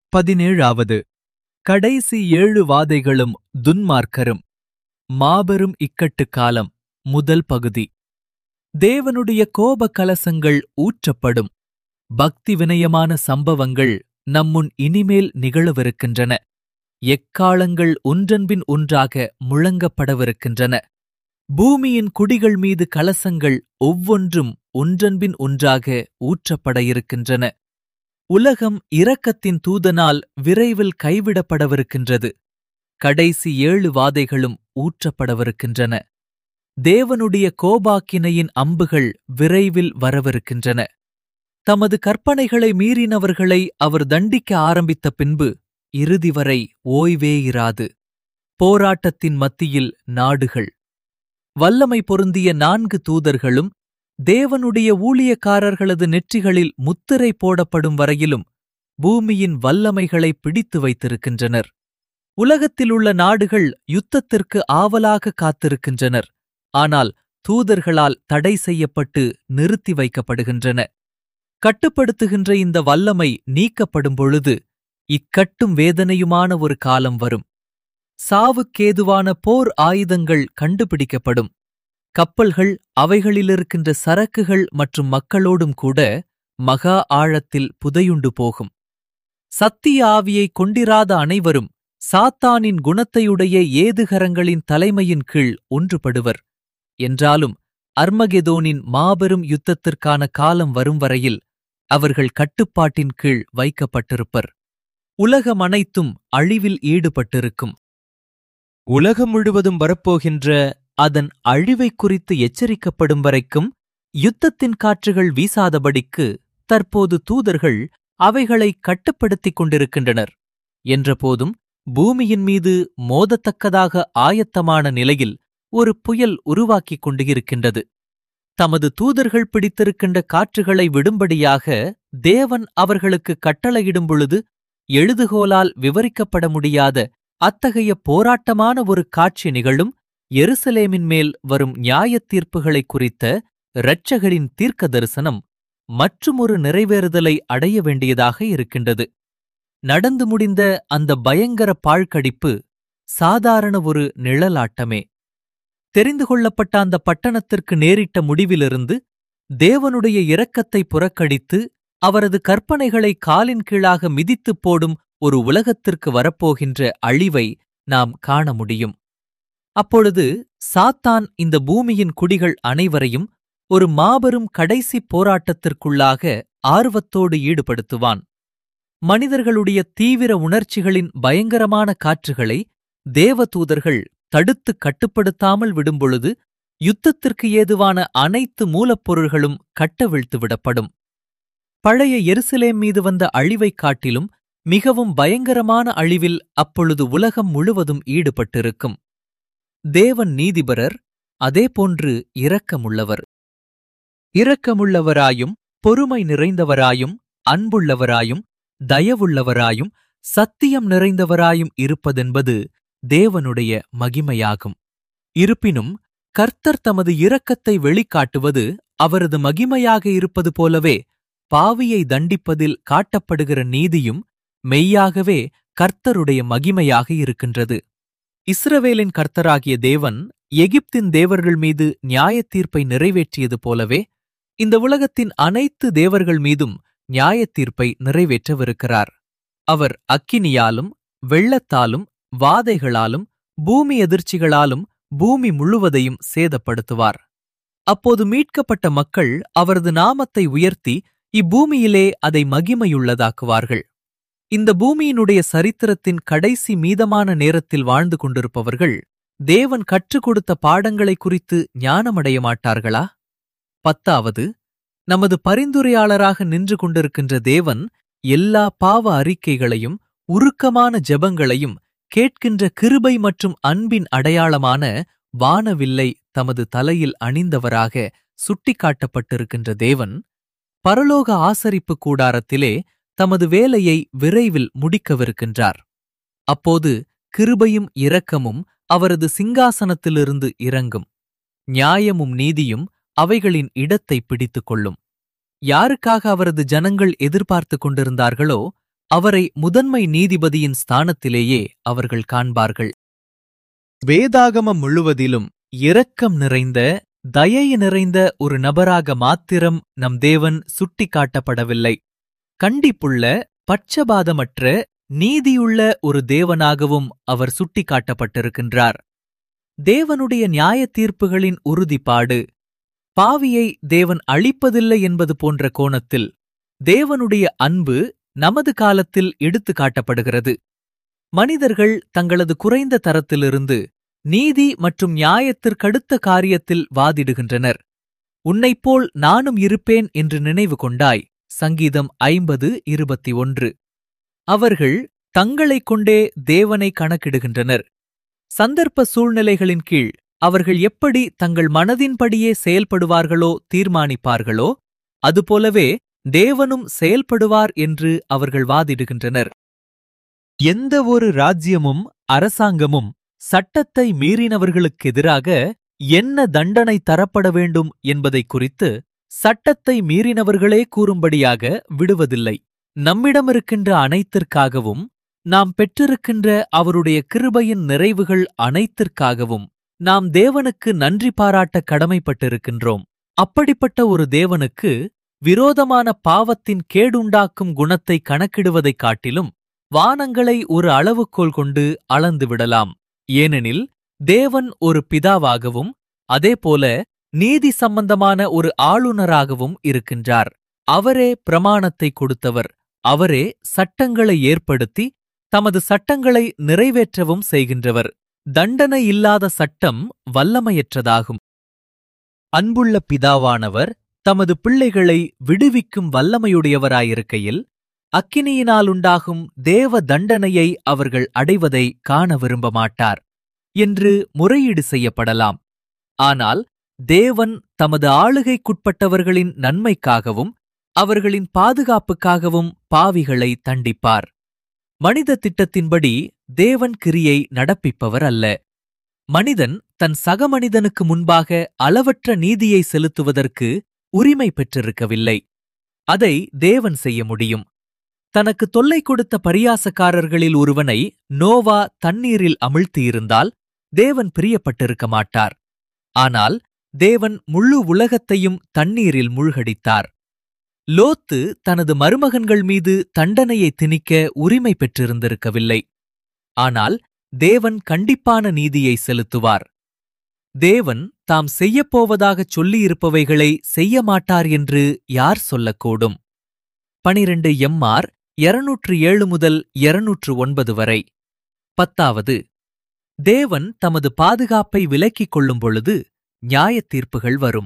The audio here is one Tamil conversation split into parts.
பதினேழாவது கடைசி ஏழு வாதைகளும் துன்மார்க்கரும் மாபெரும் இக்கட்டு காலம் முதல் பகுதி தேவனுடைய கோப கலசங்கள் ஊற்றப்படும் பக்தி வினயமான சம்பவங்கள் நம்முன் இனிமேல் நிகழவிருக்கின்றன எக்காலங்கள் ஒன்றன்பின் ஒன்றாக முழங்கப்படவிருக்கின்றன பூமியின் குடிகள் மீது கலசங்கள் ஒவ்வொன்றும் ஒன்றன்பின் ஒன்றாக ஊற்றப்பட இருக்கின்றன உலகம் இரக்கத்தின் தூதனால் விரைவில் கைவிடப்படவிருக்கின்றது கடைசி ஏழு வாதைகளும் ஊற்றப்படவிருக்கின்றன தேவனுடைய கோபாக்கினையின் அம்புகள் விரைவில் வரவிருக்கின்றன தமது கற்பனைகளை மீறினவர்களை அவர் தண்டிக்க ஆரம்பித்த பின்பு இறுதி வரை ஓய்வே இராது போராட்டத்தின் மத்தியில் நாடுகள் வல்லமை பொருந்திய நான்கு தூதர்களும் தேவனுடைய ஊழியக்காரர்களது நெற்றிகளில் முத்திரை போடப்படும் வரையிலும் பூமியின் வல்லமைகளை பிடித்து வைத்திருக்கின்றனர் உலகத்திலுள்ள நாடுகள் யுத்தத்திற்கு ஆவலாக காத்திருக்கின்றனர் ஆனால் தூதர்களால் தடை செய்யப்பட்டு நிறுத்தி வைக்கப்படுகின்றன கட்டுப்படுத்துகின்ற இந்த வல்லமை நீக்கப்படும் பொழுது இக்கட்டும் வேதனையுமான ஒரு காலம் வரும் சாவுக்கேதுவான போர் ஆயுதங்கள் கண்டுபிடிக்கப்படும் கப்பல்கள் அவைகளிலிருக்கின்ற சரக்குகள் மற்றும் மக்களோடும் கூட மகா ஆழத்தில் புதையுண்டு போகும் சத்திய ஆவியை கொண்டிராத அனைவரும் சாத்தானின் குணத்தையுடைய ஏதுகரங்களின் தலைமையின் கீழ் ஒன்றுபடுவர் என்றாலும் அர்மகெதோனின் மாபெரும் யுத்தத்திற்கான காலம் வரும் வரையில் அவர்கள் கட்டுப்பாட்டின் கீழ் வைக்கப்பட்டிருப்பர் உலகம் அனைத்தும் அழிவில் ஈடுபட்டிருக்கும் உலகம் முழுவதும் வரப்போகின்ற அதன் அழிவை குறித்து எச்சரிக்கப்படும் வரைக்கும் யுத்தத்தின் காற்றுகள் வீசாதபடிக்கு தற்போது தூதர்கள் அவைகளை கட்டுப்படுத்திக் கொண்டிருக்கின்றனர் என்றபோதும் பூமியின் மீது மோதத்தக்கதாக ஆயத்தமான நிலையில் ஒரு புயல் உருவாக்கிக் கொண்டு இருக்கின்றது தமது தூதர்கள் பிடித்திருக்கின்ற காற்றுகளை விடும்படியாக தேவன் அவர்களுக்கு கட்டளையிடும் பொழுது எழுதுகோலால் விவரிக்கப்பட முடியாத அத்தகைய போராட்டமான ஒரு காட்சி நிகழும் எருசலேமின் மேல் வரும் நியாயத் தீர்ப்புகளை குறித்த இரட்சகரின் தீர்க்க தரிசனம் மற்றுமொரு நிறைவேறுதலை அடைய வேண்டியதாக இருக்கின்றது நடந்து முடிந்த அந்த பயங்கர பாழ்கடிப்பு சாதாரண ஒரு நிழலாட்டமே தெரிந்து கொள்ளப்பட்ட அந்த பட்டணத்திற்கு நேரிட்ட முடிவிலிருந்து தேவனுடைய இரக்கத்தை புறக்கணித்து அவரது கற்பனைகளை காலின் கீழாக மிதித்துப் போடும் ஒரு உலகத்திற்கு வரப்போகின்ற அழிவை நாம் காண முடியும் அப்பொழுது சாத்தான் இந்த பூமியின் குடிகள் அனைவரையும் ஒரு மாபெரும் கடைசி போராட்டத்திற்குள்ளாக ஆர்வத்தோடு ஈடுபடுத்துவான் மனிதர்களுடைய தீவிர உணர்ச்சிகளின் பயங்கரமான காற்றுகளை தேவதூதர்கள் தடுத்து கட்டுப்படுத்தாமல் விடும்பொழுது யுத்தத்திற்கு ஏதுவான அனைத்து மூலப்பொருள்களும் கட்டவிழ்த்து விடப்படும் பழைய எருசலேம் மீது வந்த அழிவைக் காட்டிலும் மிகவும் பயங்கரமான அழிவில் அப்பொழுது உலகம் முழுவதும் ஈடுபட்டிருக்கும் தேவன் நீதிபரர் அதேபோன்று இரக்கமுள்ளவர் இரக்கமுள்ளவராயும் பொறுமை நிறைந்தவராயும் அன்புள்ளவராயும் தயவுள்ளவராயும் சத்தியம் நிறைந்தவராயும் இருப்பதென்பது தேவனுடைய மகிமையாகும் இருப்பினும் கர்த்தர் தமது இரக்கத்தை வெளிக்காட்டுவது அவரது மகிமையாக இருப்பது போலவே பாவியை தண்டிப்பதில் காட்டப்படுகிற நீதியும் மெய்யாகவே கர்த்தருடைய மகிமையாக இருக்கின்றது இஸ்ரவேலின் கர்த்தராகிய தேவன் எகிப்தின் தேவர்கள் மீது நியாயத் தீர்ப்பை நிறைவேற்றியது போலவே இந்த உலகத்தின் அனைத்து தேவர்கள் மீதும் நியாயத் தீர்ப்பை நிறைவேற்றவிருக்கிறார் அவர் அக்கினியாலும் வெள்ளத்தாலும் வாதைகளாலும் பூமி எதிர்ச்சிகளாலும் பூமி முழுவதையும் சேதப்படுத்துவார் அப்போது மீட்கப்பட்ட மக்கள் அவரது நாமத்தை உயர்த்தி இப்பூமியிலே அதை மகிமையுள்ளதாக்குவார்கள் இந்த பூமியினுடைய சரித்திரத்தின் கடைசி மீதமான நேரத்தில் வாழ்ந்து கொண்டிருப்பவர்கள் தேவன் கற்றுக் கொடுத்த பாடங்களை குறித்து ஞானமடைய மாட்டார்களா பத்தாவது நமது பரிந்துரையாளராக நின்று கொண்டிருக்கின்ற தேவன் எல்லா பாவ அறிக்கைகளையும் உருக்கமான ஜெபங்களையும் கேட்கின்ற கிருபை மற்றும் அன்பின் அடையாளமான வானவில்லை தமது தலையில் அணிந்தவராக சுட்டிக்காட்டப்பட்டிருக்கின்ற தேவன் பரலோக ஆசரிப்பு கூடாரத்திலே தமது வேலையை விரைவில் முடிக்கவிருக்கின்றார் அப்போது கிருபையும் இரக்கமும் அவரது சிங்காசனத்திலிருந்து இறங்கும் நியாயமும் நீதியும் அவைகளின் இடத்தை பிடித்துக் கொள்ளும் யாருக்காக அவரது ஜனங்கள் எதிர்பார்த்துக் கொண்டிருந்தார்களோ அவரை முதன்மை நீதிபதியின் ஸ்தானத்திலேயே அவர்கள் காண்பார்கள் வேதாகமம் முழுவதிலும் இரக்கம் நிறைந்த தயை நிறைந்த ஒரு நபராக மாத்திரம் நம் தேவன் சுட்டிக்காட்டப்படவில்லை கண்டிப்புள்ள பட்சபாதமற்ற நீதியுள்ள ஒரு தேவனாகவும் அவர் சுட்டிக்காட்டப்பட்டிருக்கின்றார் தேவனுடைய நியாய தீர்ப்புகளின் உறுதிப்பாடு பாவியை தேவன் அழிப்பதில்லை என்பது போன்ற கோணத்தில் தேவனுடைய அன்பு நமது காலத்தில் எடுத்து காட்டப்படுகிறது மனிதர்கள் தங்களது குறைந்த தரத்திலிருந்து நீதி மற்றும் நியாயத்திற்கடுத்த காரியத்தில் வாதிடுகின்றனர் உன்னைப்போல் நானும் இருப்பேன் என்று நினைவு கொண்டாய் சங்கீதம் ஐம்பது இருபத்தி ஒன்று அவர்கள் தங்களைக் கொண்டே தேவனை கணக்கிடுகின்றனர் சந்தர்ப்ப சூழ்நிலைகளின் கீழ் அவர்கள் எப்படி தங்கள் மனதின்படியே செயல்படுவார்களோ தீர்மானிப்பார்களோ அதுபோலவே தேவனும் செயல்படுவார் என்று அவர்கள் வாதிடுகின்றனர் எந்த ஒரு ராஜ்யமும் அரசாங்கமும் சட்டத்தை மீறினவர்களுக்கெதிராக என்ன தண்டனை தரப்பட வேண்டும் என்பதை குறித்து சட்டத்தை மீறினவர்களே கூறும்படியாக விடுவதில்லை நம்மிடமிருக்கின்ற அனைத்திற்காகவும் நாம் பெற்றிருக்கின்ற அவருடைய கிருபையின் நிறைவுகள் அனைத்திற்காகவும் நாம் தேவனுக்கு நன்றி பாராட்ட கடமைப்பட்டிருக்கின்றோம் அப்படிப்பட்ட ஒரு தேவனுக்கு விரோதமான பாவத்தின் கேடுண்டாக்கும் குணத்தை கணக்கிடுவதைக் காட்டிலும் வானங்களை ஒரு அளவுகோல் கொண்டு அளந்து விடலாம் ஏனெனில் தேவன் ஒரு பிதாவாகவும் அதேபோல நீதி சம்பந்தமான ஒரு ஆளுநராகவும் இருக்கின்றார் அவரே பிரமாணத்தை கொடுத்தவர் அவரே சட்டங்களை ஏற்படுத்தி தமது சட்டங்களை நிறைவேற்றவும் செய்கின்றவர் தண்டனை இல்லாத சட்டம் வல்லமையற்றதாகும் அன்புள்ள பிதாவானவர் தமது பிள்ளைகளை விடுவிக்கும் வல்லமையுடையவராயிருக்கையில் அக்கினியினாலுண்டாகும் தேவ தண்டனையை அவர்கள் அடைவதை காண விரும்ப மாட்டார் என்று முறையீடு செய்யப்படலாம் ஆனால் தேவன் தமது ஆளுகைக்குட்பட்டவர்களின் நன்மைக்காகவும் அவர்களின் பாதுகாப்புக்காகவும் பாவிகளை தண்டிப்பார் மனித திட்டத்தின்படி தேவன் கிரியை நடப்பிப்பவர் அல்ல மனிதன் தன் சக மனிதனுக்கு முன்பாக அளவற்ற நீதியை செலுத்துவதற்கு உரிமை பெற்றிருக்கவில்லை அதை தேவன் செய்ய முடியும் தனக்கு தொல்லை கொடுத்த பரியாசக்காரர்களில் ஒருவனை நோவா தண்ணீரில் அமிழ்த்தியிருந்தால் தேவன் பிரியப்பட்டிருக்க மாட்டார் ஆனால் தேவன் முழு உலகத்தையும் தண்ணீரில் மூழ்கடித்தார் லோத்து தனது மருமகன்கள் மீது தண்டனையை திணிக்க உரிமை பெற்றிருந்திருக்கவில்லை ஆனால் தேவன் கண்டிப்பான நீதியை செலுத்துவார் தேவன் தாம் செய்யப்போவதாகச் சொல்லியிருப்பவைகளை செய்ய மாட்டார் என்று யார் சொல்லக்கூடும் பனிரெண்டு எம்ஆர் இருநூற்று ஏழு முதல் இருநூற்று ஒன்பது வரை பத்தாவது தேவன் தமது பாதுகாப்பை விலக்கிக் கொள்ளும் பொழுது நியாயத் தீர்ப்புகள் வரும்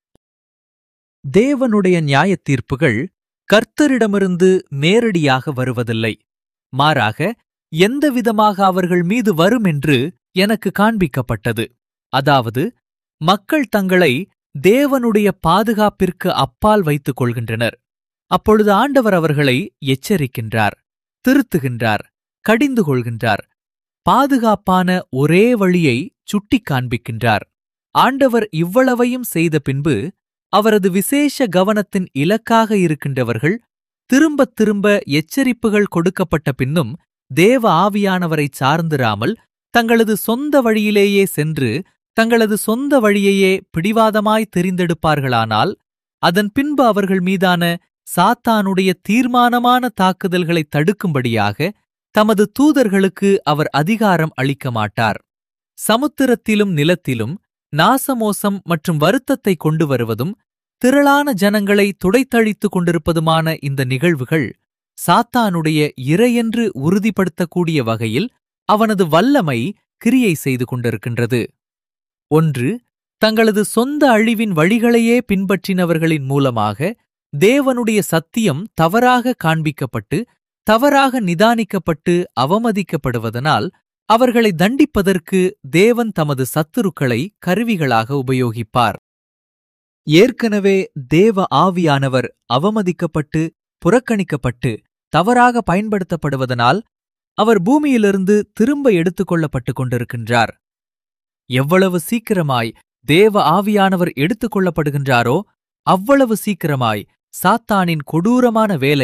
தேவனுடைய நியாயத் தீர்ப்புகள் கர்த்தரிடமிருந்து நேரடியாக வருவதில்லை மாறாக எந்தவிதமாக அவர்கள் மீது வரும் என்று எனக்கு காண்பிக்கப்பட்டது அதாவது மக்கள் தங்களை தேவனுடைய பாதுகாப்பிற்கு அப்பால் வைத்துக் கொள்கின்றனர் அப்பொழுது ஆண்டவர் அவர்களை எச்சரிக்கின்றார் திருத்துகின்றார் கடிந்து கொள்கின்றார் பாதுகாப்பான ஒரே வழியை சுட்டிக் காண்பிக்கின்றார் ஆண்டவர் இவ்வளவையும் செய்த பின்பு அவரது விசேஷ கவனத்தின் இலக்காக இருக்கின்றவர்கள் திரும்பத் திரும்ப எச்சரிப்புகள் கொடுக்கப்பட்ட பின்னும் தேவ ஆவியானவரைச் சார்ந்திராமல் தங்களது சொந்த வழியிலேயே சென்று தங்களது சொந்த வழியையே பிடிவாதமாய் தெரிந்தெடுப்பார்களானால் அதன் பின்பு அவர்கள் மீதான சாத்தானுடைய தீர்மானமான தாக்குதல்களை தடுக்கும்படியாக தமது தூதர்களுக்கு அவர் அதிகாரம் அளிக்க மாட்டார் சமுத்திரத்திலும் நிலத்திலும் நாசமோசம் மற்றும் வருத்தத்தை கொண்டு வருவதும் திரளான ஜனங்களை துடைத்தழித்துக் கொண்டிருப்பதுமான இந்த நிகழ்வுகள் சாத்தானுடைய இறையென்று உறுதிப்படுத்தக்கூடிய வகையில் அவனது வல்லமை கிரியை செய்து கொண்டிருக்கின்றது ஒன்று தங்களது சொந்த அழிவின் வழிகளையே பின்பற்றினவர்களின் மூலமாக தேவனுடைய சத்தியம் தவறாக காண்பிக்கப்பட்டு தவறாக நிதானிக்கப்பட்டு அவமதிக்கப்படுவதனால் அவர்களை தண்டிப்பதற்கு தேவன் தமது சத்துருக்களை கருவிகளாக உபயோகிப்பார் ஏற்கனவே தேவ ஆவியானவர் அவமதிக்கப்பட்டு புறக்கணிக்கப்பட்டு தவறாக பயன்படுத்தப்படுவதனால் அவர் பூமியிலிருந்து திரும்ப எடுத்துக் கொள்ளப்பட்டுக் கொண்டிருக்கின்றார் எவ்வளவு சீக்கிரமாய் தேவ ஆவியானவர் எடுத்துக் கொள்ளப்படுகின்றாரோ அவ்வளவு சீக்கிரமாய் சாத்தானின் கொடூரமான வேலை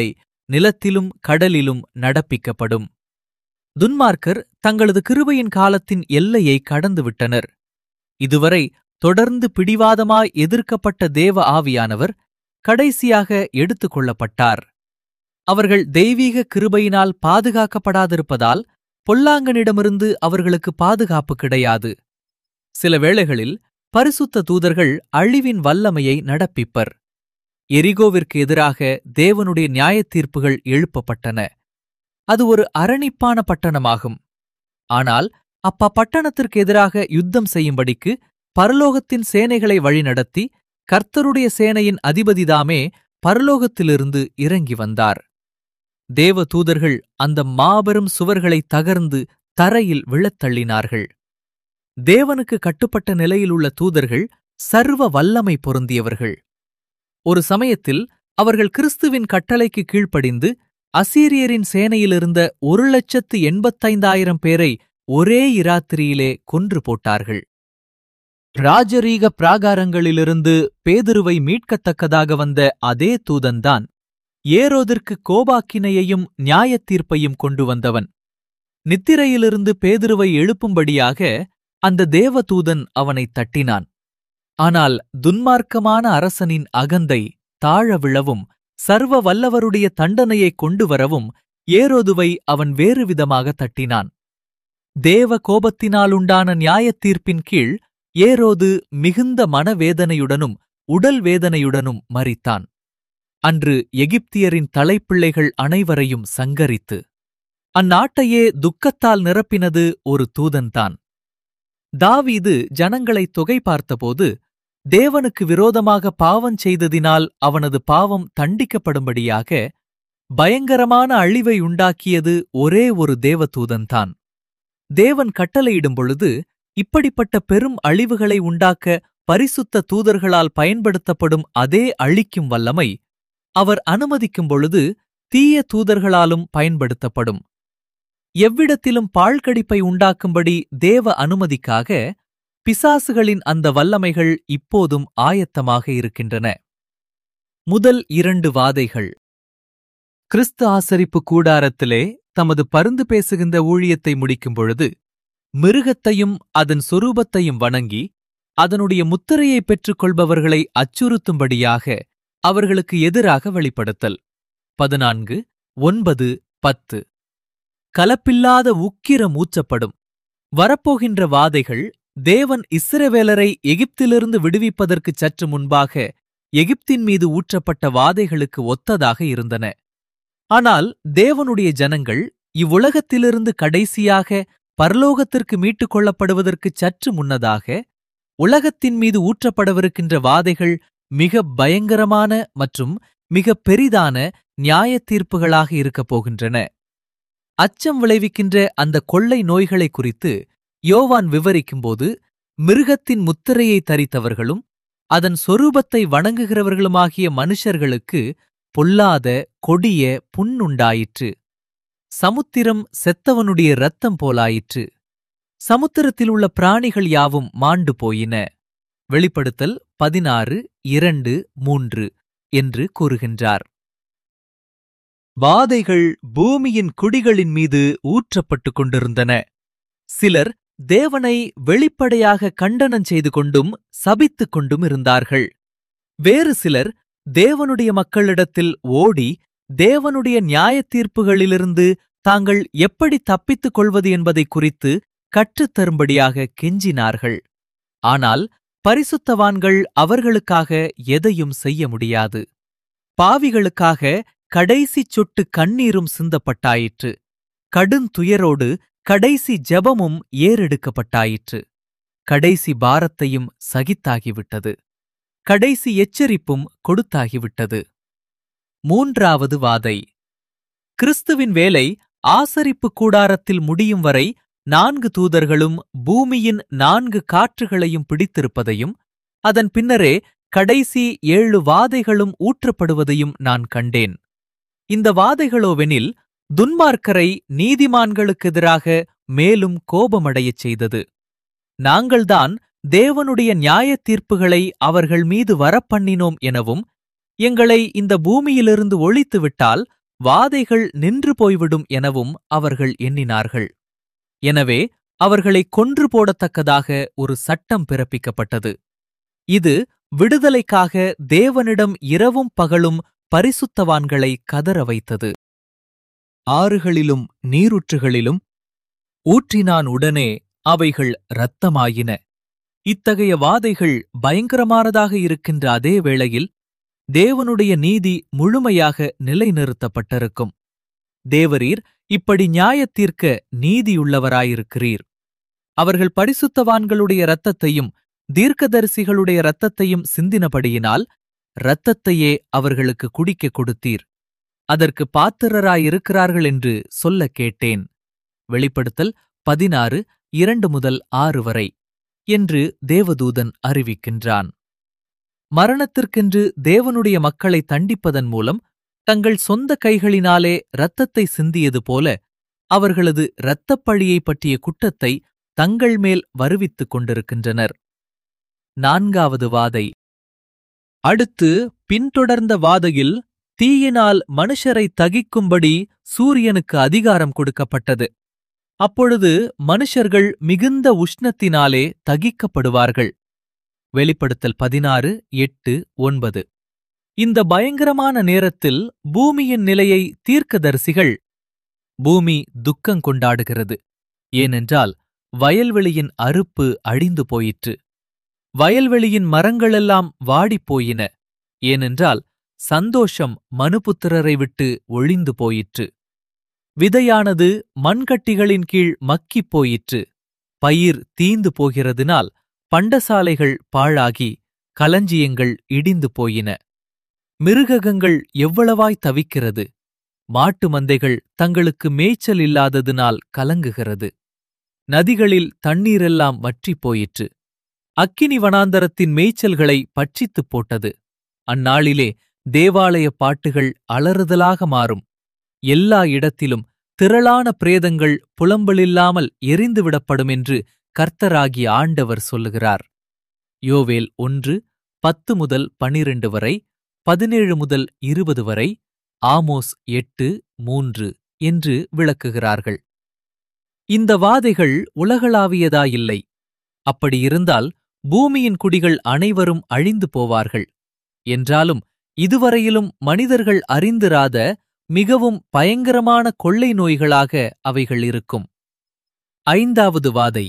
நிலத்திலும் கடலிலும் நடப்பிக்கப்படும் துன்மார்க்கர் தங்களது கிருபையின் காலத்தின் எல்லையை கடந்துவிட்டனர் இதுவரை தொடர்ந்து பிடிவாதமாய் எதிர்க்கப்பட்ட தேவ ஆவியானவர் கடைசியாக எடுத்துக் கொள்ளப்பட்டார் அவர்கள் தெய்வீக கிருபையினால் பாதுகாக்கப்படாதிருப்பதால் பொல்லாங்கனிடமிருந்து அவர்களுக்கு பாதுகாப்பு கிடையாது சில வேளைகளில் பரிசுத்த தூதர்கள் அழிவின் வல்லமையை நடப்பிப்பர் எரிகோவிற்கு எதிராக தேவனுடைய நியாயத் தீர்ப்புகள் எழுப்பப்பட்டன அது ஒரு அரணிப்பான பட்டணமாகும் ஆனால் அப்ப பட்டணத்திற்கு எதிராக யுத்தம் செய்யும்படிக்கு பரலோகத்தின் சேனைகளை வழிநடத்தி கர்த்தருடைய சேனையின் அதிபதிதாமே பரலோகத்திலிருந்து இறங்கி வந்தார் தேவ தூதர்கள் அந்த மாபெரும் சுவர்களை தகர்ந்து தரையில் விழத் தள்ளினார்கள் தேவனுக்கு கட்டுப்பட்ட நிலையிலுள்ள தூதர்கள் சர்வ வல்லமை பொருந்தியவர்கள் ஒரு சமயத்தில் அவர்கள் கிறிஸ்துவின் கட்டளைக்கு கீழ்ப்படிந்து அசீரியரின் சேனையிலிருந்த ஒரு லட்சத்து எண்பத்தைந்தாயிரம் பேரை ஒரே இராத்திரியிலே கொன்று போட்டார்கள் ராஜரீக பிராகாரங்களிலிருந்து பேதுருவை மீட்கத்தக்கதாக வந்த அதே தூதன்தான் ஏரோதிற்கு கோபாக்கினையையும் நியாயத் தீர்ப்பையும் கொண்டு வந்தவன் நித்திரையிலிருந்து பேதுருவை எழுப்பும்படியாக அந்த தேவதூதன் அவனைத் தட்டினான் ஆனால் துன்மார்க்கமான அரசனின் அகந்தை தாழ விழவும் சர்வ வல்லவருடைய தண்டனையைக் கொண்டு வரவும் ஏரோதுவை அவன் வேறுவிதமாக தட்டினான் தேவ கோபத்தினாலுண்டான நியாயத் தீர்ப்பின் கீழ் ஏரோது மிகுந்த மனவேதனையுடனும் உடல் வேதனையுடனும் மரித்தான் அன்று எகிப்தியரின் தலைப்பிள்ளைகள் அனைவரையும் சங்கரித்து அந்நாட்டையே துக்கத்தால் நிரப்பினது ஒரு தூதன்தான் தாவீது ஜனங்களை தொகை பார்த்தபோது தேவனுக்கு விரோதமாக பாவம் செய்ததினால் அவனது பாவம் தண்டிக்கப்படும்படியாக பயங்கரமான அழிவை உண்டாக்கியது ஒரே ஒரு தேவதூதன்தான் தேவன் கட்டளையிடும் பொழுது இப்படிப்பட்ட பெரும் அழிவுகளை உண்டாக்க பரிசுத்த தூதர்களால் பயன்படுத்தப்படும் அதே அழிக்கும் வல்லமை அவர் அனுமதிக்கும் பொழுது தீய தூதர்களாலும் பயன்படுத்தப்படும் எவ்விடத்திலும் பாழ்கடிப்பை உண்டாக்கும்படி தேவ அனுமதிக்காக பிசாசுகளின் அந்த வல்லமைகள் இப்போதும் ஆயத்தமாக இருக்கின்றன முதல் இரண்டு வாதைகள் கிறிஸ்து ஆசரிப்பு கூடாரத்திலே தமது பருந்து பேசுகின்ற ஊழியத்தை முடிக்கும் பொழுது மிருகத்தையும் அதன் சொரூபத்தையும் வணங்கி அதனுடைய முத்திரையை பெற்றுக் கொள்பவர்களை அச்சுறுத்தும்படியாக அவர்களுக்கு எதிராக வெளிப்படுத்தல் பதினான்கு ஒன்பது பத்து கலப்பில்லாத உக்கிரம் ஊற்றப்படும் வரப்போகின்ற வாதைகள் தேவன் இஸ்ரவேலரை எகிப்திலிருந்து விடுவிப்பதற்கு சற்று முன்பாக எகிப்தின் மீது ஊற்றப்பட்ட வாதைகளுக்கு ஒத்ததாக இருந்தன ஆனால் தேவனுடைய ஜனங்கள் இவ்வுலகத்திலிருந்து கடைசியாக பரலோகத்திற்கு மீட்டுக் கொள்ளப்படுவதற்கு சற்று முன்னதாக உலகத்தின் மீது ஊற்றப்படவிருக்கின்ற வாதைகள் மிக பயங்கரமான மற்றும் மிக பெரிதான நியாயத் தீர்ப்புகளாக இருக்கப் போகின்றன அச்சம் விளைவிக்கின்ற அந்த கொள்ளை நோய்களை குறித்து யோவான் விவரிக்கும்போது மிருகத்தின் முத்திரையை தரித்தவர்களும் அதன் சொரூபத்தை வணங்குகிறவர்களுமாகிய மனுஷர்களுக்கு பொல்லாத கொடிய புண்ணுண்டாயிற்று சமுத்திரம் செத்தவனுடைய இரத்தம் போலாயிற்று சமுத்திரத்தில் உள்ள பிராணிகள் யாவும் மாண்டு போயின வெளிப்படுத்தல் பதினாறு இரண்டு மூன்று என்று கூறுகின்றார் வாதைகள் பூமியின் குடிகளின் மீது ஊற்றப்பட்டுக் கொண்டிருந்தன சிலர் தேவனை வெளிப்படையாக கண்டனம் செய்து கொண்டும் சபித்துக் கொண்டும் இருந்தார்கள் வேறு சிலர் தேவனுடைய மக்களிடத்தில் ஓடி தேவனுடைய நியாயத் தீர்ப்புகளிலிருந்து தாங்கள் எப்படி தப்பித்துக் கொள்வது என்பதை குறித்து கற்றுத்தரும்படியாக கெஞ்சினார்கள் ஆனால் பரிசுத்தவான்கள் அவர்களுக்காக எதையும் செய்ய முடியாது பாவிகளுக்காக கடைசி சொட்டு கண்ணீரும் சிந்தப்பட்டாயிற்று கடுந்துயரோடு கடைசி ஜெபமும் ஏறெடுக்கப்பட்டாயிற்று கடைசி பாரத்தையும் சகித்தாகிவிட்டது கடைசி எச்சரிப்பும் கொடுத்தாகிவிட்டது மூன்றாவது வாதை கிறிஸ்துவின் வேலை ஆசரிப்பு கூடாரத்தில் முடியும் வரை நான்கு தூதர்களும் பூமியின் நான்கு காற்றுகளையும் பிடித்திருப்பதையும் அதன் பின்னரே கடைசி ஏழு வாதைகளும் ஊற்றப்படுவதையும் நான் கண்டேன் இந்த வாதைகளோவெனில் துன்மார்க்கரை நீதிமான்களுக்கு எதிராக மேலும் கோபமடையச் செய்தது நாங்கள்தான் தேவனுடைய நியாயத் தீர்ப்புகளை அவர்கள் மீது வரப்பண்ணினோம் எனவும் எங்களை இந்த பூமியிலிருந்து ஒழித்துவிட்டால் வாதைகள் நின்று போய்விடும் எனவும் அவர்கள் எண்ணினார்கள் எனவே அவர்களை கொன்று போடத்தக்கதாக ஒரு சட்டம் பிறப்பிக்கப்பட்டது இது விடுதலைக்காக தேவனிடம் இரவும் பகலும் பரிசுத்தவான்களை கதற வைத்தது ஆறுகளிலும் நீரூற்றுகளிலும் ஊற்றினான் உடனே அவைகள் இரத்தமாயின இத்தகைய வாதைகள் பயங்கரமானதாக இருக்கின்ற அதே வேளையில் தேவனுடைய நீதி முழுமையாக நிலைநிறுத்தப்பட்டிருக்கும் தேவரீர் இப்படி நியாயத்தீர்க்க நீதியுள்ளவராயிருக்கிறீர் அவர்கள் பரிசுத்தவான்களுடைய இரத்தத்தையும் தீர்க்கதரிசிகளுடைய இரத்தத்தையும் சிந்தினபடியினால் இரத்தத்தையே அவர்களுக்கு குடிக்கக் கொடுத்தீர் அதற்கு பாத்திரராயிருக்கிறார்கள் என்று சொல்லக் கேட்டேன் வெளிப்படுத்தல் பதினாறு இரண்டு முதல் ஆறு வரை என்று தேவதூதன் அறிவிக்கின்றான் மரணத்திற்கென்று தேவனுடைய மக்களை தண்டிப்பதன் மூலம் தங்கள் சொந்த கைகளினாலே இரத்தத்தை சிந்தியது போல அவர்களது இரத்தப்பழியைப் பற்றிய குற்றத்தை தங்கள் மேல் வருவித்துக் கொண்டிருக்கின்றனர் நான்காவது வாதை அடுத்து பின்தொடர்ந்த வாதையில் தீயினால் மனுஷரை தகிக்கும்படி சூரியனுக்கு அதிகாரம் கொடுக்கப்பட்டது அப்பொழுது மனுஷர்கள் மிகுந்த உஷ்ணத்தினாலே தகிக்கப்படுவார்கள் வெளிப்படுத்தல் பதினாறு எட்டு ஒன்பது இந்த பயங்கரமான நேரத்தில் பூமியின் நிலையை தீர்க்கதரிசிகள் பூமி துக்கம் கொண்டாடுகிறது ஏனென்றால் வயல்வெளியின் அறுப்பு அழிந்து போயிற்று வயல்வெளியின் மரங்களெல்லாம் வாடிப் போயின ஏனென்றால் சந்தோஷம் மனுபுத்திரரை விட்டு ஒழிந்து போயிற்று விதையானது மண்கட்டிகளின் கீழ் மக்கிப் போயிற்று பயிர் தீந்து போகிறதினால் பண்டசாலைகள் பாழாகி களஞ்சியங்கள் இடிந்து போயின மிருகங்கள் எவ்வளவாய் தவிக்கிறது மாட்டு மந்தைகள் தங்களுக்கு மேய்ச்சல் இல்லாததினால் கலங்குகிறது நதிகளில் தண்ணீரெல்லாம் வற்றிப் போயிற்று அக்கினி வனாந்தரத்தின் மேய்ச்சல்களை பட்சித்துப் போட்டது அந்நாளிலே தேவாலய பாட்டுகள் அலறுதலாக மாறும் எல்லா இடத்திலும் திரளான பிரேதங்கள் புலம்பலில்லாமல் எரிந்துவிடப்படும் என்று கர்த்தராகிய ஆண்டவர் சொல்லுகிறார் யோவேல் ஒன்று பத்து முதல் பனிரெண்டு வரை பதினேழு முதல் இருபது வரை ஆமோஸ் எட்டு மூன்று என்று விளக்குகிறார்கள் இந்த வாதைகள் உலகளாவியதாயில்லை அப்படியிருந்தால் பூமியின் குடிகள் அனைவரும் அழிந்து போவார்கள் என்றாலும் இதுவரையிலும் மனிதர்கள் அறிந்திராத மிகவும் பயங்கரமான கொள்ளை நோய்களாக அவைகள் இருக்கும் ஐந்தாவது வாதை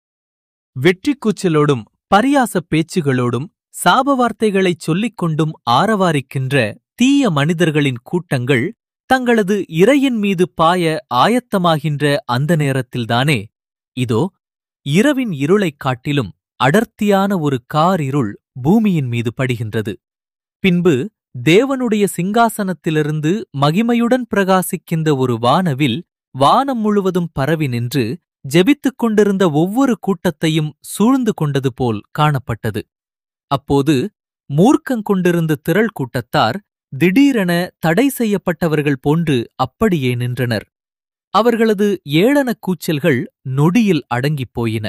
வெற்றிக்கூச்சலோடும் பரியாசப் பேச்சுகளோடும் சாப வார்த்தைகளைச் சொல்லிக் கொண்டும் ஆரவாரிக்கின்ற தீய மனிதர்களின் கூட்டங்கள் தங்களது இரையின் மீது பாய ஆயத்தமாகின்ற அந்த நேரத்தில்தானே இதோ இரவின் இருளைக் காட்டிலும் அடர்த்தியான ஒரு காரிருள் பூமியின் மீது படுகின்றது பின்பு தேவனுடைய சிங்காசனத்திலிருந்து மகிமையுடன் பிரகாசிக்கின்ற ஒரு வானவில் வானம் முழுவதும் பரவி நின்று ஜெபித்துக் கொண்டிருந்த ஒவ்வொரு கூட்டத்தையும் சூழ்ந்து கொண்டது போல் காணப்பட்டது அப்போது மூர்க்கங்கொண்டிருந்த திரள் கூட்டத்தார் திடீரென தடை செய்யப்பட்டவர்கள் போன்று அப்படியே நின்றனர் அவர்களது ஏளனக் கூச்சல்கள் நொடியில் அடங்கிப் போயின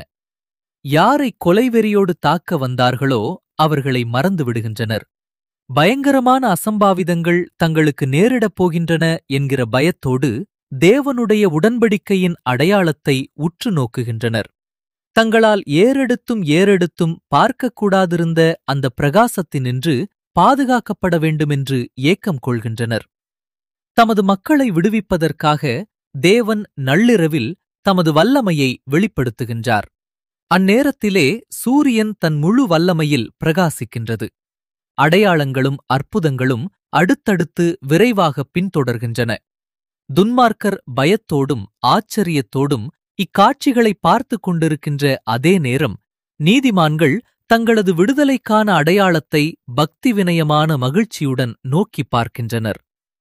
யாரை கொலைவெறியோடு தாக்க வந்தார்களோ அவர்களை மறந்து விடுகின்றனர் பயங்கரமான அசம்பாவிதங்கள் தங்களுக்கு நேரிடப் போகின்றன என்கிற பயத்தோடு தேவனுடைய உடன்படிக்கையின் அடையாளத்தை உற்று நோக்குகின்றனர் தங்களால் ஏறெடுத்தும் ஏறெடுத்தும் பார்க்கக்கூடாதிருந்த அந்த பிரகாசத்தினின்று பாதுகாக்கப்பட வேண்டுமென்று ஏக்கம் கொள்கின்றனர் தமது மக்களை விடுவிப்பதற்காக தேவன் நள்ளிரவில் தமது வல்லமையை வெளிப்படுத்துகின்றார் அந்நேரத்திலே சூரியன் தன் முழு வல்லமையில் பிரகாசிக்கின்றது அடையாளங்களும் அற்புதங்களும் அடுத்தடுத்து விரைவாக பின்தொடர்கின்றன துன்மார்க்கர் பயத்தோடும் ஆச்சரியத்தோடும் இக்காட்சிகளை பார்த்து கொண்டிருக்கின்ற அதே நேரம் நீதிமான்கள் தங்களது விடுதலைக்கான அடையாளத்தை பக்தி வினயமான மகிழ்ச்சியுடன் நோக்கிப் பார்க்கின்றனர்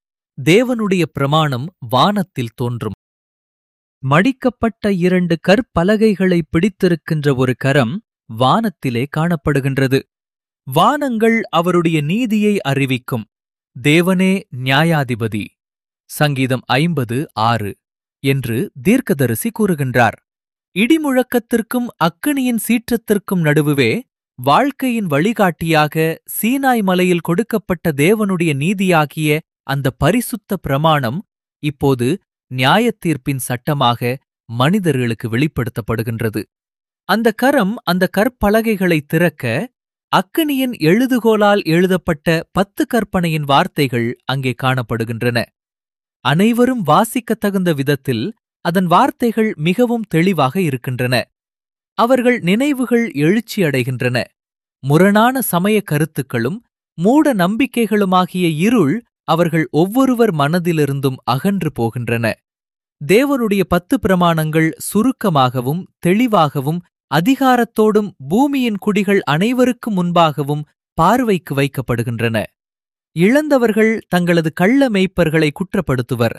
தேவனுடைய பிரமாணம் வானத்தில் தோன்றும் மடிக்கப்பட்ட இரண்டு கற்பலகைகளை பிடித்திருக்கின்ற ஒரு கரம் வானத்திலே காணப்படுகின்றது வானங்கள் அவருடைய நீதியை அறிவிக்கும் தேவனே நியாயாதிபதி சங்கீதம் ஐம்பது ஆறு என்று தீர்க்கதரிசி கூறுகின்றார் இடிமுழக்கத்திற்கும் அக்கினியின் சீற்றத்திற்கும் நடுவுவே வாழ்க்கையின் வழிகாட்டியாக சீனாய் மலையில் கொடுக்கப்பட்ட தேவனுடைய நீதியாகிய அந்த பரிசுத்த பிரமாணம் இப்போது நியாயத்தீர்ப்பின் சட்டமாக மனிதர்களுக்கு வெளிப்படுத்தப்படுகின்றது அந்த கரம் அந்த கற்பலகைகளை திறக்க அக்கினியின் எழுதுகோலால் எழுதப்பட்ட பத்து கற்பனையின் வார்த்தைகள் அங்கே காணப்படுகின்றன அனைவரும் வாசிக்கத் தகுந்த விதத்தில் அதன் வார்த்தைகள் மிகவும் தெளிவாக இருக்கின்றன அவர்கள் நினைவுகள் எழுச்சியடைகின்றன முரணான சமய கருத்துக்களும் மூட நம்பிக்கைகளுமாகிய இருள் அவர்கள் ஒவ்வொருவர் மனதிலிருந்தும் அகன்று போகின்றன தேவனுடைய பத்து பிரமாணங்கள் சுருக்கமாகவும் தெளிவாகவும் அதிகாரத்தோடும் பூமியின் குடிகள் அனைவருக்கும் முன்பாகவும் பார்வைக்கு வைக்கப்படுகின்றன இழந்தவர்கள் தங்களது கள்ள மெய்ப்பர்களை குற்றப்படுத்துவர்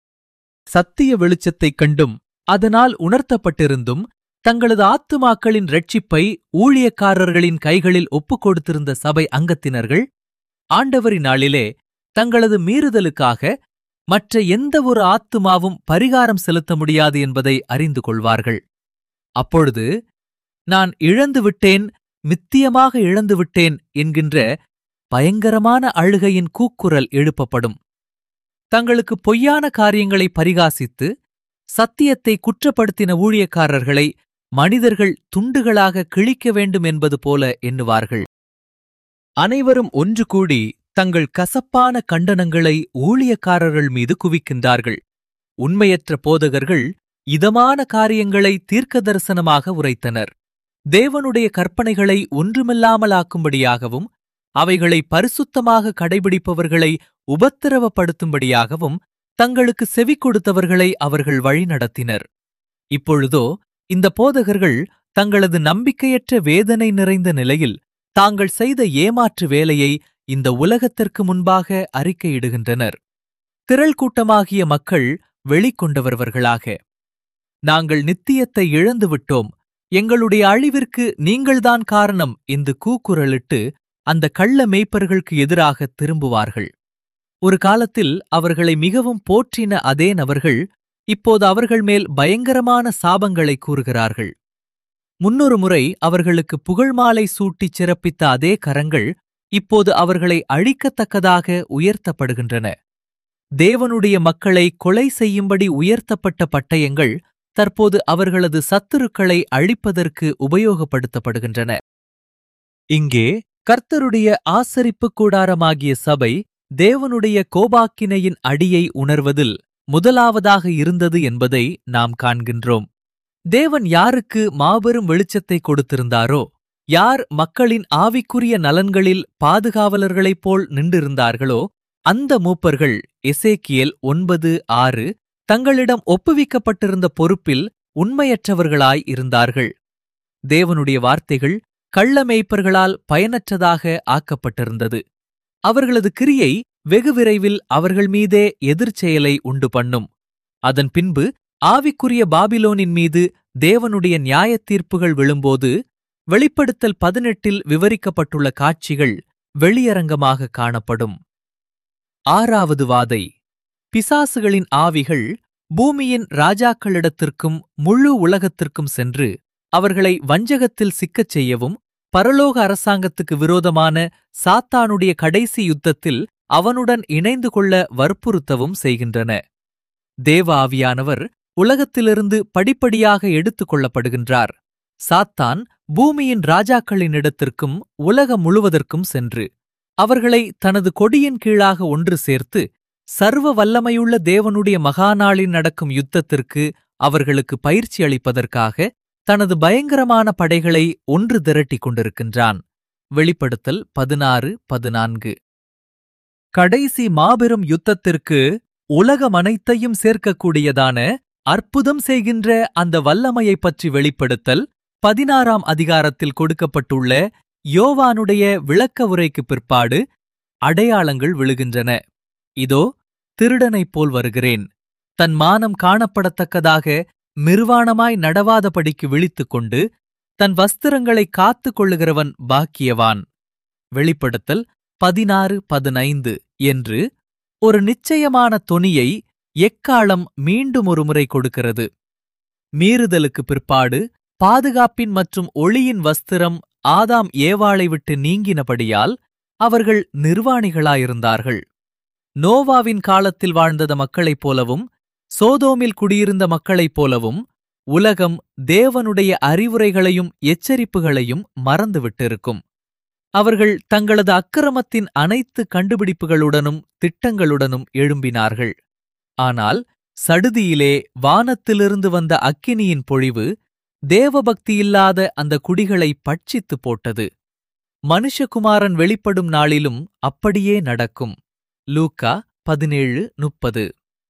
சத்திய வெளிச்சத்தைக் கண்டும் அதனால் உணர்த்தப்பட்டிருந்தும் தங்களது ஆத்துமாக்களின் ரட்சிப்பை ஊழியக்காரர்களின் கைகளில் ஒப்புக் கொடுத்திருந்த சபை அங்கத்தினர்கள் ஆண்டவரின் நாளிலே தங்களது மீறுதலுக்காக மற்ற எந்த ஒரு ஆத்துமாவும் பரிகாரம் செலுத்த முடியாது என்பதை அறிந்து கொள்வார்கள் அப்பொழுது நான் இழந்து விட்டேன் மித்தியமாக இழந்து விட்டேன் என்கின்ற பயங்கரமான அழுகையின் கூக்குரல் எழுப்பப்படும் தங்களுக்கு பொய்யான காரியங்களை பரிகாசித்து சத்தியத்தை குற்றப்படுத்தின ஊழியக்காரர்களை மனிதர்கள் துண்டுகளாக கிழிக்க வேண்டும் என்பது போல எண்ணுவார்கள் அனைவரும் ஒன்று கூடி தங்கள் கசப்பான கண்டனங்களை ஊழியக்காரர்கள் மீது குவிக்கின்றார்கள் உண்மையற்ற போதகர்கள் இதமான காரியங்களை தீர்க்க தரிசனமாக உரைத்தனர் தேவனுடைய கற்பனைகளை ஒன்றுமில்லாமலாக்கும்படியாகவும் அவைகளை பரிசுத்தமாக கடைபிடிப்பவர்களை உபத்திரவப்படுத்தும்படியாகவும் தங்களுக்கு செவி கொடுத்தவர்களை அவர்கள் வழிநடத்தினர் இப்பொழுதோ இந்த போதகர்கள் தங்களது நம்பிக்கையற்ற வேதனை நிறைந்த நிலையில் தாங்கள் செய்த ஏமாற்று வேலையை இந்த உலகத்திற்கு முன்பாக அறிக்கையிடுகின்றனர் திரள் கூட்டமாகிய மக்கள் வெளிக்கொண்டவர்களாக நாங்கள் நித்தியத்தை இழந்துவிட்டோம் எங்களுடைய அழிவிற்கு நீங்கள்தான் காரணம் என்று கூக்குரலிட்டு அந்த கள்ள மேய்ப்பர்களுக்கு எதிராக திரும்புவார்கள் ஒரு காலத்தில் அவர்களை மிகவும் போற்றின அதே நபர்கள் இப்போது அவர்கள் மேல் பயங்கரமான சாபங்களை கூறுகிறார்கள் முன்னொரு முறை அவர்களுக்கு புகழ்மாலை சூட்டிச் சிறப்பித்த அதே கரங்கள் இப்போது அவர்களை அழிக்கத்தக்கதாக உயர்த்தப்படுகின்றன தேவனுடைய மக்களை கொலை செய்யும்படி உயர்த்தப்பட்ட பட்டயங்கள் தற்போது அவர்களது சத்துருக்களை அழிப்பதற்கு உபயோகப்படுத்தப்படுகின்றன இங்கே கர்த்தருடைய ஆசரிப்பு கூடாரமாகிய சபை தேவனுடைய கோபாக்கினையின் அடியை உணர்வதில் முதலாவதாக இருந்தது என்பதை நாம் காண்கின்றோம் தேவன் யாருக்கு மாபெரும் வெளிச்சத்தை கொடுத்திருந்தாரோ யார் மக்களின் ஆவிக்குரிய நலன்களில் பாதுகாவலர்களைப் போல் நின்றிருந்தார்களோ அந்த மூப்பர்கள் எசேக்கியேல் ஒன்பது ஆறு தங்களிடம் ஒப்புவிக்கப்பட்டிருந்த பொறுப்பில் உண்மையற்றவர்களாய் இருந்தார்கள் தேவனுடைய வார்த்தைகள் கள்ள மேய்ப்பர்களால் பயனற்றதாக ஆக்கப்பட்டிருந்தது அவர்களது கிரியை வெகு விரைவில் அவர்கள் மீதே எதிர்ச்செயலை உண்டு பண்ணும் அதன் பின்பு ஆவிக்குரிய பாபிலோனின் மீது தேவனுடைய நியாயத் தீர்ப்புகள் விழும்போது வெளிப்படுத்தல் பதினெட்டில் விவரிக்கப்பட்டுள்ள காட்சிகள் வெளியரங்கமாக காணப்படும் ஆறாவது வாதை பிசாசுகளின் ஆவிகள் பூமியின் ராஜாக்களிடத்திற்கும் முழு உலகத்திற்கும் சென்று அவர்களை வஞ்சகத்தில் சிக்கச் செய்யவும் பரலோக அரசாங்கத்துக்கு விரோதமான சாத்தானுடைய கடைசி யுத்தத்தில் அவனுடன் இணைந்து கொள்ள வற்புறுத்தவும் செய்கின்றன தேவ ஆவியானவர் உலகத்திலிருந்து படிப்படியாக எடுத்துக் கொள்ளப்படுகின்றார் சாத்தான் பூமியின் ராஜாக்களினிடத்திற்கும் உலகம் முழுவதற்கும் சென்று அவர்களை தனது கொடியின் கீழாக ஒன்று சேர்த்து சர்வ வல்லமையுள்ள தேவனுடைய மகாநாளில் நடக்கும் யுத்தத்திற்கு அவர்களுக்கு பயிற்சி அளிப்பதற்காக தனது பயங்கரமான படைகளை ஒன்று திரட்டிக் கொண்டிருக்கின்றான் வெளிப்படுத்தல் பதினாறு பதினான்கு கடைசி மாபெரும் யுத்தத்திற்கு உலகமனைத்தையும் சேர்க்கக்கூடியதான அற்புதம் செய்கின்ற அந்த வல்லமையைப் பற்றி வெளிப்படுத்தல் பதினாறாம் அதிகாரத்தில் கொடுக்கப்பட்டுள்ள யோவானுடைய விளக்க உரைக்குப் பிற்பாடு அடையாளங்கள் விழுகின்றன இதோ திருடனைப் போல் வருகிறேன் தன் மானம் காணப்படத்தக்கதாக நிர்வாணமாய் நடவாதபடிக்கு விழித்துக் கொண்டு தன் வஸ்திரங்களை காத்துக் கொள்ளுகிறவன் பாக்கியவான் வெளிப்படுத்தல் பதினாறு பதினைந்து என்று ஒரு நிச்சயமான தொனியை எக்காலம் மீண்டும் ஒருமுறை கொடுக்கிறது மீறுதலுக்கு பிற்பாடு பாதுகாப்பின் மற்றும் ஒளியின் வஸ்திரம் ஆதாம் ஏவாளை விட்டு நீங்கினபடியால் அவர்கள் நிர்வாணிகளாயிருந்தார்கள் நோவாவின் காலத்தில் வாழ்ந்த மக்களைப் போலவும் சோதோமில் குடியிருந்த மக்களைப் போலவும் உலகம் தேவனுடைய அறிவுரைகளையும் எச்சரிப்புகளையும் மறந்துவிட்டிருக்கும் அவர்கள் தங்களது அக்கிரமத்தின் அனைத்து கண்டுபிடிப்புகளுடனும் திட்டங்களுடனும் எழும்பினார்கள் ஆனால் சடுதியிலே வானத்திலிருந்து வந்த அக்கினியின் பொழிவு தேவபக்தியில்லாத அந்த குடிகளை பட்சித்துப் போட்டது மனுஷகுமாரன் வெளிப்படும் நாளிலும் அப்படியே நடக்கும் லூக்கா பதினேழு முப்பது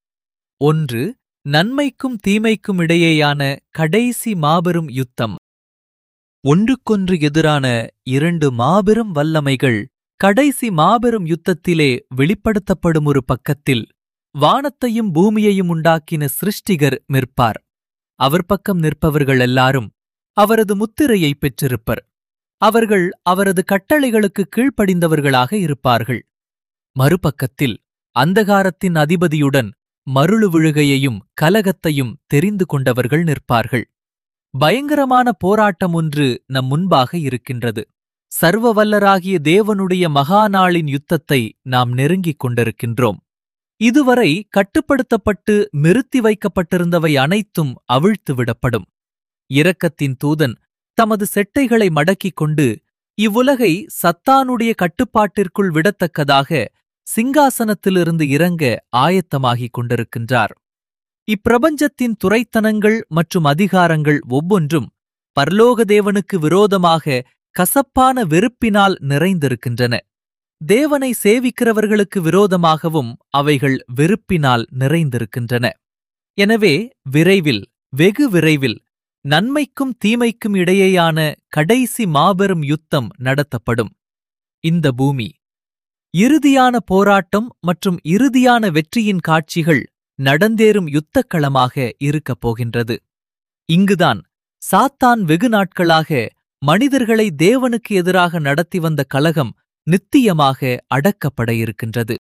ஒன்று நன்மைக்கும் தீமைக்கும் இடையேயான கடைசி மாபெரும் யுத்தம் ஒன்றுக்கொன்று எதிரான இரண்டு மாபெரும் வல்லமைகள் கடைசி மாபெரும் யுத்தத்திலே வெளிப்படுத்தப்படும் ஒரு பக்கத்தில் வானத்தையும் பூமியையும் உண்டாக்கின சிருஷ்டிகர் நிற்பார் அவர் பக்கம் நிற்பவர்கள் எல்லாரும் அவரது முத்திரையை பெற்றிருப்பர் அவர்கள் அவரது கட்டளைகளுக்கு கீழ்ப்படிந்தவர்களாக இருப்பார்கள் மறுபக்கத்தில் அந்தகாரத்தின் அதிபதியுடன் மருளு விழுகையையும் கலகத்தையும் தெரிந்து கொண்டவர்கள் நிற்பார்கள் பயங்கரமான போராட்டம் ஒன்று நம் முன்பாக இருக்கின்றது சர்வ வல்லராகிய தேவனுடைய மகாநாளின் யுத்தத்தை நாம் நெருங்கிக் கொண்டிருக்கின்றோம் இதுவரை கட்டுப்படுத்தப்பட்டு நிறுத்தி வைக்கப்பட்டிருந்தவை அனைத்தும் அவிழ்த்து விடப்படும் இரக்கத்தின் தூதன் தமது செட்டைகளை மடக்கிக் கொண்டு இவ்வுலகை சத்தானுடைய கட்டுப்பாட்டிற்குள் விடத்தக்கதாக சிங்காசனத்திலிருந்து இறங்க ஆயத்தமாகிக் கொண்டிருக்கின்றார் இப்பிரபஞ்சத்தின் துரைத்தனங்கள் மற்றும் அதிகாரங்கள் ஒவ்வொன்றும் பரலோக தேவனுக்கு விரோதமாக கசப்பான வெறுப்பினால் நிறைந்திருக்கின்றன தேவனை சேவிக்கிறவர்களுக்கு விரோதமாகவும் அவைகள் வெறுப்பினால் நிறைந்திருக்கின்றன எனவே விரைவில் வெகு விரைவில் நன்மைக்கும் தீமைக்கும் இடையேயான கடைசி மாபெரும் யுத்தம் நடத்தப்படும் இந்த பூமி இறுதியான போராட்டம் மற்றும் இறுதியான வெற்றியின் காட்சிகள் நடந்தேறும் யுத்தக்களமாக இருக்கப் போகின்றது இங்குதான் சாத்தான் வெகு நாட்களாக மனிதர்களை தேவனுக்கு எதிராக நடத்தி வந்த கலகம் நித்தியமாக அடக்கப்பட இருக்கின்றது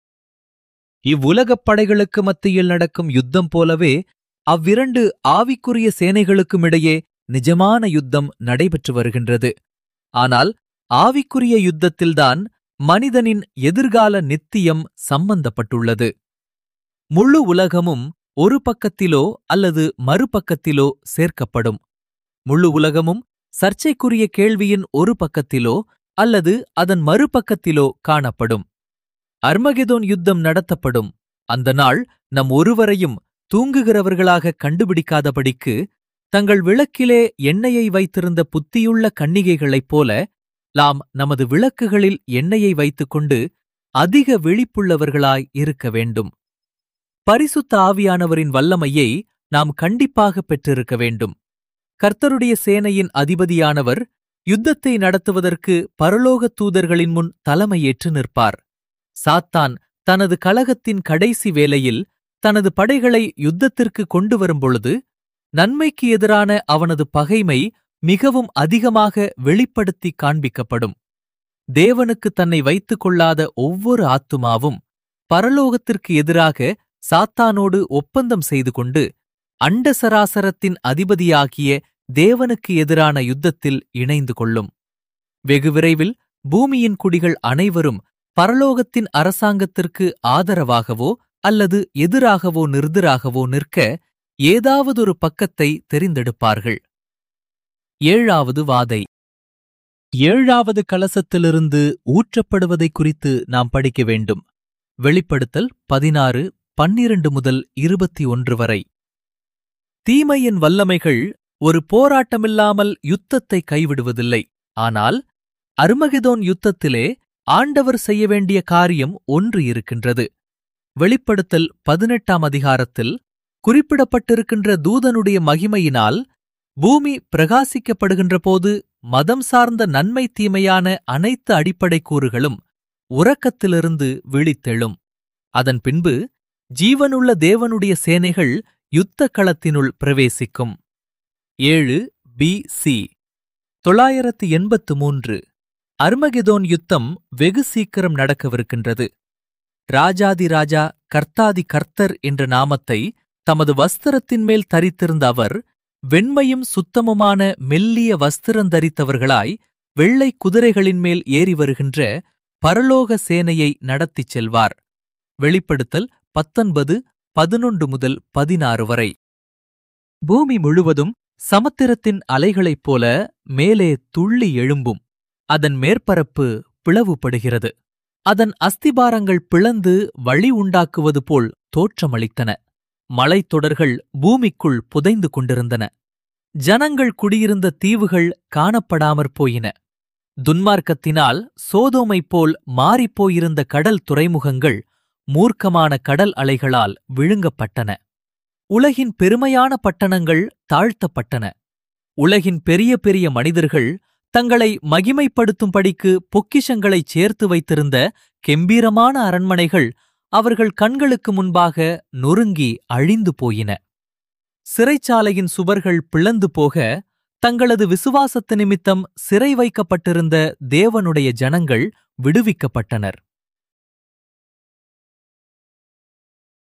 இவ்வுலகப் படைகளுக்கு மத்தியில் நடக்கும் யுத்தம் போலவே அவ்விரண்டு ஆவிக்குரிய சேனைகளுக்கும் இடையே நிஜமான யுத்தம் நடைபெற்று வருகின்றது ஆனால் ஆவிக்குரிய யுத்தத்தில்தான் மனிதனின் எதிர்கால நித்தியம் சம்பந்தப்பட்டுள்ளது முழு உலகமும் ஒரு பக்கத்திலோ அல்லது மறுபக்கத்திலோ சேர்க்கப்படும் முழு உலகமும் சர்ச்சைக்குரிய கேள்வியின் ஒரு பக்கத்திலோ அல்லது அதன் மறுபக்கத்திலோ காணப்படும் அர்மகெதோன் யுத்தம் நடத்தப்படும் அந்த நாள் நம் ஒருவரையும் தூங்குகிறவர்களாக கண்டுபிடிக்காதபடிக்கு தங்கள் விளக்கிலே எண்ணெயை வைத்திருந்த புத்தியுள்ள கன்னிகைகளைப் போல நாம் நமது விளக்குகளில் எண்ணெயை வைத்துக்கொண்டு அதிக விழிப்புள்ளவர்களாய் இருக்க வேண்டும் பரிசுத்த ஆவியானவரின் வல்லமையை நாம் கண்டிப்பாக பெற்றிருக்க வேண்டும் கர்த்தருடைய சேனையின் அதிபதியானவர் யுத்தத்தை நடத்துவதற்கு பரலோகத் தூதர்களின் முன் தலைமையேற்று நிற்பார் சாத்தான் தனது கலகத்தின் கடைசி வேளையில் தனது படைகளை யுத்தத்திற்கு கொண்டு வரும்பொழுது நன்மைக்கு எதிரான அவனது பகைமை மிகவும் அதிகமாக வெளிப்படுத்தி காண்பிக்கப்படும் தேவனுக்கு தன்னை வைத்துக் கொள்ளாத ஒவ்வொரு ஆத்துமாவும் பரலோகத்திற்கு எதிராக சாத்தானோடு ஒப்பந்தம் செய்து கொண்டு அண்ட சராசரத்தின் அதிபதியாகிய தேவனுக்கு எதிரான யுத்தத்தில் இணைந்து கொள்ளும் வெகு விரைவில் பூமியின் குடிகள் அனைவரும் பரலோகத்தின் அரசாங்கத்திற்கு ஆதரவாகவோ அல்லது எதிராகவோ நிர்திராகவோ நிற்க ஏதாவதொரு பக்கத்தை தெரிந்தெடுப்பார்கள் ஏழாவது வாதை ஏழாவது கலசத்திலிருந்து ஊற்றப்படுவதை குறித்து நாம் படிக்க வேண்டும் வெளிப்படுத்தல் பதினாறு பன்னிரண்டு முதல் இருபத்தி ஒன்று வரை தீமையின் வல்லமைகள் ஒரு போராட்டமில்லாமல் யுத்தத்தை கைவிடுவதில்லை ஆனால் அருமகிதோன் யுத்தத்திலே ஆண்டவர் செய்ய வேண்டிய காரியம் ஒன்று இருக்கின்றது வெளிப்படுத்தல் பதினெட்டாம் அதிகாரத்தில் குறிப்பிடப்பட்டிருக்கின்ற தூதனுடைய மகிமையினால் பூமி பிரகாசிக்கப்படுகின்ற போது மதம் சார்ந்த நன்மை தீமையான அனைத்து அடிப்படை கூறுகளும் உறக்கத்திலிருந்து விழித்தெழும் அதன் பின்பு ஜீவனுள்ள தேவனுடைய சேனைகள் யுத்த களத்தினுள் பிரவேசிக்கும் ஏழு பி சி தொள்ளாயிரத்து எண்பத்து மூன்று அர்மகெதோன் யுத்தம் வெகு சீக்கிரம் நடக்கவிருக்கின்றது ராஜாதி ராஜா கர்த்தாதி கர்த்தர் என்ற நாமத்தை தமது வஸ்திரத்தின் மேல் தரித்திருந்த அவர் வெண்மையும் சுத்தமுமான மெல்லிய வஸ்திரந்தரித்தவர்களாய் வெள்ளை குதிரைகளின் மேல் ஏறி வருகின்ற பரலோக சேனையை நடத்திச் செல்வார் வெளிப்படுத்தல் பத்தொன்பது பதினொன்று முதல் பதினாறு வரை பூமி முழுவதும் சமுத்திரத்தின் அலைகளைப் போல மேலே துள்ளி எழும்பும் அதன் மேற்பரப்பு பிளவுபடுகிறது அதன் அஸ்திபாரங்கள் பிளந்து வழி உண்டாக்குவது போல் தோற்றமளித்தன மலைத்தொடர்கள் பூமிக்குள் புதைந்து கொண்டிருந்தன ஜனங்கள் குடியிருந்த தீவுகள் காணப்படாமற் போயின துன்மார்க்கத்தினால் சோதோமைப் போல் மாறிப்போயிருந்த கடல் துறைமுகங்கள் மூர்க்கமான கடல் அலைகளால் விழுங்கப்பட்டன உலகின் பெருமையான பட்டணங்கள் தாழ்த்தப்பட்டன உலகின் பெரிய பெரிய மனிதர்கள் தங்களை மகிமைப்படுத்தும்படிக்கு பொக்கிஷங்களைச் சேர்த்து வைத்திருந்த கெம்பீரமான அரண்மனைகள் அவர்கள் கண்களுக்கு முன்பாக நொறுங்கி அழிந்து போயின சிறைச்சாலையின் சுவர்கள் பிளந்து போக தங்களது விசுவாசத்து நிமித்தம் சிறை வைக்கப்பட்டிருந்த தேவனுடைய ஜனங்கள் விடுவிக்கப்பட்டனர்